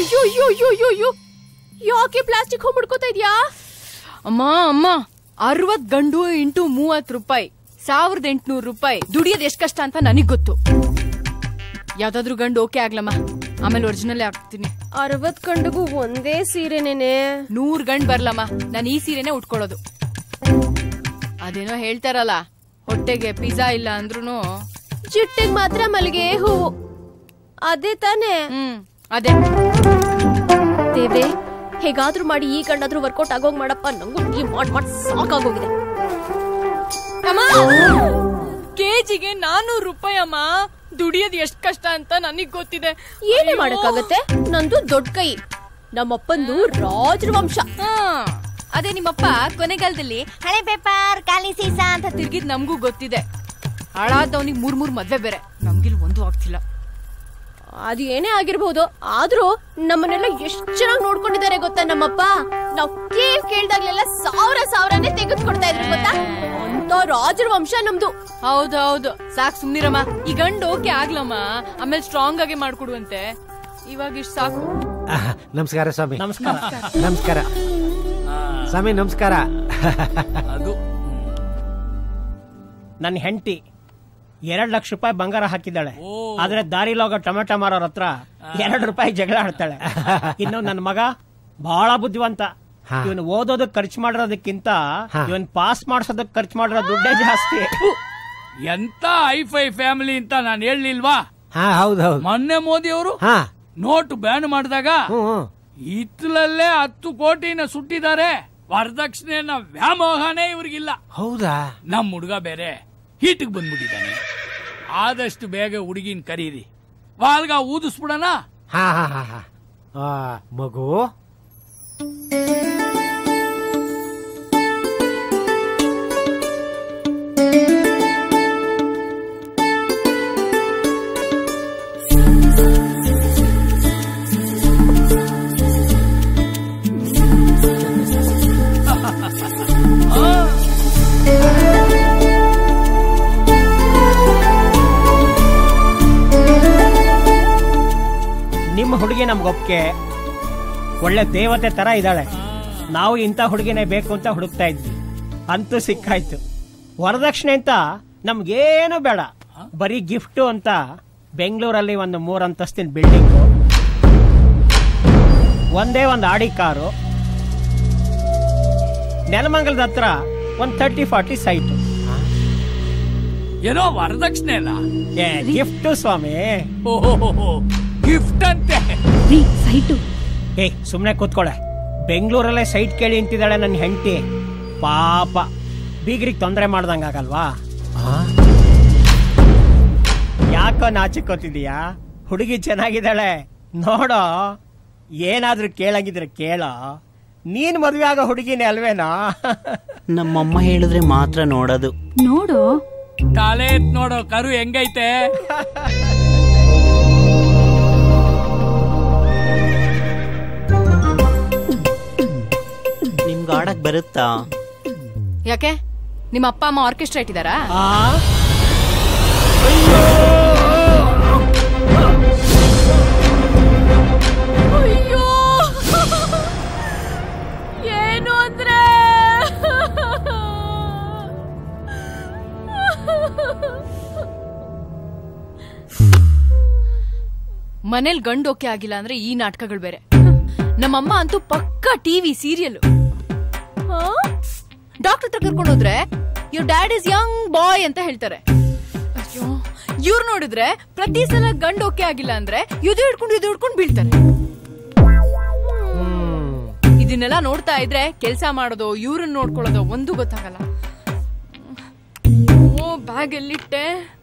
ಅಯ್ಯೋ ಅಯ್ಯೋ ಅಯ್ಯೋ ಅಯ್ಯೋ ಅಯ್ಯೋ ಯಾಕೆ ಪ್ಲಾಸ್ಟಿಕ್ ಹೋಗಿ ಮುಡ್ಕೋತಾ ಇದ್ಯಾ ಅಮ್ಮ ಅಮ್ಮ ಅರವತ್ ಗಂಡು ಇಂಟು ಮೂವತ್ ರೂಪಾಯಿ ಸಾವಿರದ ಎಂಟ್ನೂರು ರೂಪಾಯಿ ದುಡಿಯೋದ್ ಎಷ್ಟ್ ಕಷ್ಟ ಅಂತ ನನಗ್ ಗೊತ್ತು ಯಾವ್ದಾದ್ರು ಗಂಡು ಓಕೆ ಆಗ್ಲಮ್ಮ ಆಮೇಲೆ ಒರಿಜಿನಲ್ ಆಗ್ತೀನಿ ಅರವತ್ ಗಂಡಗೂ ಒಂದೇ ಸೀರೆನೇನೆ ನೂರ್ ಗಂಡ್ ಬರ್ಲಮ್ಮ ನಾನು ಈ ಸೀರೆನೆ ಉಟ್ಕೊಳ್ಳೋದು ಅದೇನೋ ಹೇಳ್ತಾರಲ್ಲ ಹೊಟ್ಟೆಗೆ ಪಿಜ್ಜಾ ಇಲ್ಲ ಅಂದ್ರೂ ಜುಟ್ಟಿಗೆ ಮಾತ್ರ ಮಲ್ಲಿಗೆ ಹೂವು ಅದೇ ತಾನೇ ಹ್ಮ್ ಅದೇ ದೇವ್ರೆ ಹೇಗಾದ್ರೂ ಮಾಡಿ ಈ ಗಂಡಾದ್ರೂ ವರ್ಕೌಟ್ ಆಗೋಗ್ ಮಾಡಪ್ಪ ನಂಗೂ ಈ ಮಾಡ್ ಮಾಡ್ ಸಾಕಾಗೋಗಿದೆ ಕೆಜಿಗೆ ನಾನೂರು ರೂಪಾಯಿ ಅಮ್ಮ ದುಡಿಯೋದ್ ಎಷ್ಟ್ ಕಷ್ಟ ಅಂತ ನನಗ್ ಗೊತ್ತಿದೆ ಏನೇ ಅಯ್ಯೋ. ಮಾಡಕ್ಕಾಗತ್ತೆ ನಂದು ದೊಡ್ಡ ಕೈ ನಮ್ಮಪ್ಪಂದು ರಾಜರ ವಂಶ ಹಾ, ಅದೇ ನಿಮ್ಮಪ್ಪ ಕೊನೆಗಾಲದಲ್ಲಿ ಹಳೆ ಪೇಪರ್ ಖಾಲಿ ಸೀಸ ಅಂತ ತಿರ್ಗಿದ್ ನಮಗೂ ಗೊತ್ತಿದೆ ಹಾಳಾದವನಿಗೆ ಮೂರ್ ಮೂರ್ ಮದ್ವೆ ಬೇರೆ ನಮ್ಗಿಲ್ ಒಂದು ಆಗ್ತಿಲ್ಲ ಅದು ಏನೇ ಆಗಿರ್ಬಹುದು ಆದ್ರೂ ನಮ್ಮನ್ನೆಲ್ಲ ಎಷ್ಟ್ ಚೆನ್ನಾಗಿ ನೋಡ್ಕೊಂಡಿದ್ದಾರೆ ಗೊತ್ತಾ ನಮ್ಮಪ್ಪ ನಾವ್ ಕೇಳ್ ಕೇಳ್ದಾಗ್ಲೆಲ್ಲ ಸಾವಿರ ಸಾವಿರನೇ ತೆಗೆದುಕೊಡ್ತಾ ಇದ್ರು ಗೊತ್ತಾ ಅಂತ ರಾಜರ ವಂಶ ನಮ್ದು ಹೌದು ಹೌದು ಸಾಕ್ ಸುಮ್ನಿರಮ್ಮ ಈ ಗಂಡು ಓಕೆ ಆಗ್ಲಮ್ಮ ಆಮೇಲೆ ಸ್ಟ್ರಾಂಗ್ ಆಗಿ ಮಾಡ್ಕೊಡುವಂತೆ ಇವಾಗ ಇಷ್ಟ ಸಾಕು ಆಹ್, ನಮಸ್ಕಾರ ಸ್ವಾಮಿ ನಮಸ್ಕಾರ ನಮಸ್ಕಾರ ಸ್ವಾಮಿ ನಮಸ್ಕಾರ ಅದು ನನ್ನ ಹೆಂಡತಿ ಎರಡ್ ಲಕ್ಷ ರೂಪಾಯಿ ಬಂಗಾರ ಹಾಕಿದ್ದಾಳೆ ಆದ್ರೆ ದಾರಿಲಿ ಹೋಗೋ ಟೊಮೆಟೊ ಮಾರೋರ್ ಹತ್ರ ಎರಡು ರೂಪಾಯಿ ಜಗಳ ಆಡ್ತಾಳೆ ಇನ್ನು ನನ್ನ ಮಗ ಬಹಳ ಬುದ್ಧಿವಂತ ಹಾ. ಇವನು ಓದೋದಕ್ ಖರ್ಚು ಮಾಡಿರೋದಕ್ಕಿಂತ ಹಾ. ಇವನ್ ಪಾಸ್ ಮಾಡ್ಸೋದಕ್ ಖರ್ಚು ಮಾಡಿರೋ ದುಡ್ಡೇ ಜಾಸ್ತಿ ಎಂತ ಐಫೈ ಫ್ಯಾಮಿಲಿ ಅಂತ ನಾನು ಹೇಳಲಿಲ್ವಾ ಹಾ ಹೌದು ಹೌದು ಮೊನ್ನೆ ಮೋದಿ ಅವರು ಹಾ ನೋಟ್ ಬ್ಯಾನ್ ಮಾಡಿದಾಗ ಹ್ಮ್ ಹ್ಮ್. ಇತ್ತಲಲ್ಲೇ ಹತ್ತು ಕೋಟಿನ ಸುಟ್ಟಿದ್ದಾರೆ ವರದಕ್ಷಿಣೆನ ವ್ಯಾಮೋಹನೇ ಇವ್ರಿಗಿಲ್ಲ ಹೌದಾ ನಮ್ ಹುಡುಗ ಬೇರೆ ಹೀಟಿಗೆ ಬಂದ್ಬಿಟ್ಟಿದ್ದಾನೆ ಆದಷ್ಟು ಬೇಗ ಹುಡುಗಿನ ಕರೀರಿ ವಾಲ್ಗ ಊದಿಸ್ಬಿಡಣ ಹಾ ಹಾ ಹಾ ಹಾ ಆ, ಮಗು ನಿಮ್ಮ ಹುಡುಗಿ ನಮ್ಗೊಪ್ಕೆ ಒಳ್ಳೆ ದೇವತೆ ತರ ಇದ್ದಾಳೆ ನಾವು ಇಂಥ ಹುಡುಗಿನೇ ಬೇಕು ಅಂತ ಹುಡುಕ್ತಾ ಇದ್ವಿ ಅಂತೂ ಸಿಕ್ಕಾಯ್ತು ವರದಕ್ಷಿಣೆ ಅಂತ ನಮ್ಗೇನು ಬೇಡ ಬರೀ ಗಿಫ್ಟು ಅಂತ ಬೆಂಗಳೂರಲ್ಲಿ ಒಂದು ಮೂರಂತಸ್ತಿನ ಬಿಲ್ಡಿಂಗು ಒಂದೇ ಒಂದು ಆಡಿ ಕಾರು ನೆಲಮಂಗಲದ ಹತ್ರ ಒಂದು ತರ್ಟಿ ಫಾರ್ಟಿ ಸೈಟು ಏನೋ ವರದಕ್ಷಿಣೆ ಅಲ್ಲ ಏ ಗಿಫ್ಟು ಸ್ವಾಮಿ ಗಿಫ್ಟ್ ಅಂತೆ ಏ ಸುಮ್ಮನೆ ಕೂತ್ಕೊಳೆ ಬೆಂಗಳೂರಲ್ಲೇ ಸೈಟ್ ಕೇಳಿ ನಿಂತಿದ್ದಾಳೆ ನನ್ನ ಹೆಂಡತಿ ಪಾಪ ಬೀಗ್ರಿಗೆ ತೊಂದರೆ ಮಾಡ್ದಂಗಾಗಲ್ವಾ ಯಾಕೋ ನಾಚಿಕೋತಿದೀಯಾ ಹುಡುಗಿ ಚೆನ್ನಾಗಿದ್ದಾಳೆ ನೋಡೋ ಏನಾದ್ರೂ ಕೇಳಾಗಿದ್ರೆ ಕೇಳೋ ನೀನ್ ಮದ್ವೆ ಆಗೋ ಹುಡುಗಿನೇ ಅಲ್ವೇನೋ ನಮ್ಮಮ್ಮ ಹೇಳಿದ್ರೆ ಮಾತ್ರ ನೋಡೋದು ನೋಡು ತಲೆ ಎತ್ ನೋಡೋ ಕರು ಹೆಂಗೈತೆ ನಿಮ್ಗೆ ಆಡಕ್ ಬರುತ್ತಾ ಯಾಕೆ ನಿಮ್ಮ ಅಪ್ಪ ಅಮ್ಮ ಆರ್ಕೆಸ್ಟ್ರಾ ಇಟ್ಟಿದಾರಾ ಆ ಅಯ್ಯೋ ಏನು ಅಂದ್ರೆ ಮನೇಲಿ ಗಂಡು ಓಕೆ ಆಗಿಲ್ಲ ಅಂದ್ರೆ ಈ ನಾಟಕಗಳು ಬೇರೆ ನಮ್ಮಮ್ಮ ಅಂತೂ ಪಕ್ಕ ಟಿವಿ ಸೀರಿಯಲ್ ಡಾಕ್ಟರ್ ಹತ್ರ ಕರ್ಕೊಂಡು ಹೋದ್ರೆ your dad is young boy ಅಂತ ಹೇಳ್ತಾರೆ ಅಯ್ಯೋ ಇವ್ರು ನೋಡಿದ್ರೆ ಪ್ರತಿ ಸಲ ಗಂಡು ಓಕೆ ಆಗಿಲ್ಲ ಅಂದ್ರೆ ಇದು ಹಿಡ್ಕೊಂಡು ಇದು ಹಿಡ್ಕೊಂಡು ಬೀಳ್ತಾರೆ ಇದನ್ನೆಲ್ಲ ನೋಡ್ತಾ ಇದ್ರೆ ಕೆಲಸ ಮಾಡೋದು ಇವ್ರನ್ನ ನೋಡ್ಕೊಳ್ಳೋದು ಒಂದು ಗೊತ್ತಾಗಲ್ಲ ಓ ಬ್ಯಾಗ್ ಎಲ್ಲಿಟ್ಟೆ